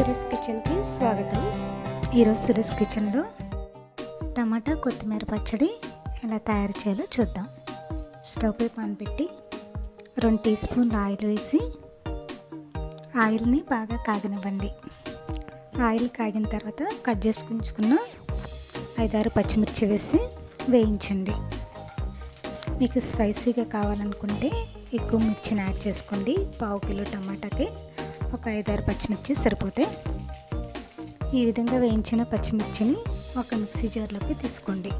series కిచెన్కి స్వాగతం ఈరోజు సిరీస్ కిచెన్లో టమాటా కొత్తిమీర పచ్చడి ఎలా తయారు చేయాలో చూద్దాం స్టవ్ పై పాన్ పెట్టి రెండు టీ స్పూన్ల ఆయిల్ వేసి ఆయిల్ని బాగా కాగనివ్వండి ఆయిల్ కాగిన తర్వాత కట్ చేసుకుంచుకున్న ఐదారు పచ్చిమిర్చి వేసి వేయించండి మీకు స్పైసీగా కావాలనుకుంటే ఎక్కువ మిర్చిని యాడ్ చేసుకోండి పావు కిలో టమాటాకి ఒక ఐదారు పచ్చిమిర్చి సరిపోతాయి ఈ విధంగా వేయించిన పచ్చిమిర్చిని ఒక మిక్సీ జార్లోకి తీసుకోండి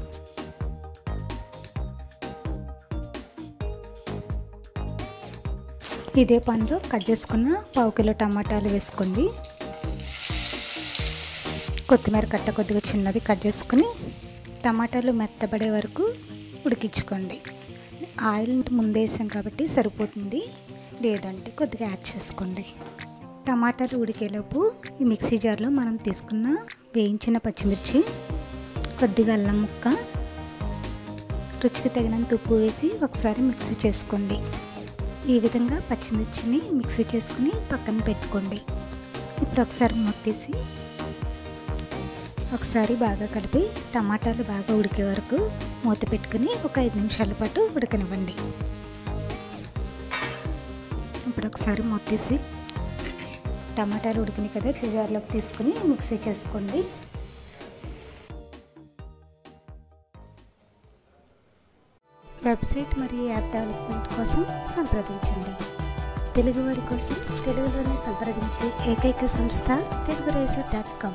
ఇదే పనిలో కట్ చేసుకున్న పావు కిలో టమాటాలు వేసుకోండి కొత్తిమీర కట్ట కొద్దిగా చిన్నది కట్ చేసుకుని టమాటాలు మెత్తబడే వరకు ఉడికించుకోండి ఆయిల్ ముందేసాం కాబట్టి సరిపోతుంది లేదంటే కొద్దిగా యాడ్ చేసుకోండి టమాటాలు ఉడికేలోపు ఈ మిక్సీ జార్లో మనం తీసుకున్న వేయించిన పచ్చిమిర్చి కొద్దిగా అల్లం ముక్క రుచికి తగినంత ఉప్పు వేసి ఒకసారి మిక్సీ చేసుకోండి ఈ విధంగా పచ్చిమిర్చిని మిక్సీ చేసుకుని పక్కన పెట్టుకోండి ఇప్పుడు ఒకసారి మొత్తేసి ఒకసారి బాగా కలిపి టమాటాలు బాగా ఉడికే వరకు మూత పెట్టుకుని ఒక ఐదు నిమిషాల పాటు ఉడకనివ్వండి ఇప్పుడు ఒకసారి మొత్తేసి టమాటాలు ఉడికినాయి కదా జార్లోకి తీసుకుని మిక్సీ చేసుకోండి వెబ్సైట్ మరియు యాప్ డెవలప్మెంట్ కోసం సంప్రదించండి తెలుగువారి కోసం తెలుగులోనే సంప్రదించే ఏకైక సంస్థ తెలుగు రైసర్ డాట్ కామ్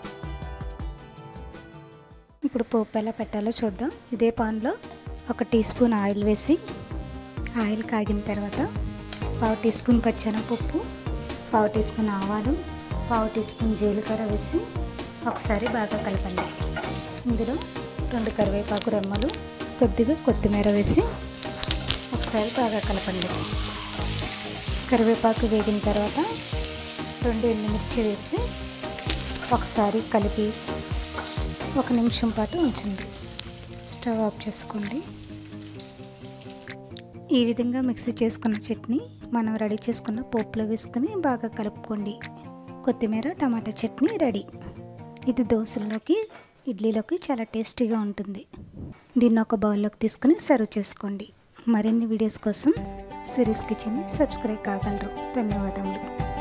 ఇప్పుడు పోపు ఎలా పెట్టాలో చూద్దాం ఇదే పాన్లో ఒక టీ స్పూన్ ఆయిల్ వేసి ఆయిల్ కాగిన తర్వాత పావు టీ స్పూన్ పచ్చెనపప్పు పావు టీ స్పూన్ ఆవాలు పావు టీ స్పూన్ జీలకర్ర వేసి ఒకసారి బాగా కలపండి ఇందులో రెండు కరివేపాకు రెమ్మలు కొద్దిగా కొత్తిమీర వేసి ఒకసారి బాగా కలపండి కరివేపాకు వేగిన తర్వాత రెండు ఎండుమిర్చి వేసి ఒకసారి కలిపి ఒక నిమిషం పాటు ఉంచండి స్టవ్ ఆఫ్ చేసుకోండి ఈ విధంగా మిక్సీ చేసుకున్న చట్నీ మనం రెడీ చేసుకున్న పోపులో వేసుకుని బాగా కలుపుకోండి కొత్తిమీర టమాటా చట్నీ రెడీ ఇది దోశల్లోకి ఇడ్లీలోకి చాలా టేస్టీగా ఉంటుంది దీన్ని ఒక బౌల్లోకి తీసుకుని సర్వ్ చేసుకోండి మరిన్ని వీడియోస్ కోసం సిరీస్ కిచెన్ని సబ్స్క్రైబ్ కాగలరు ధన్యవాదములు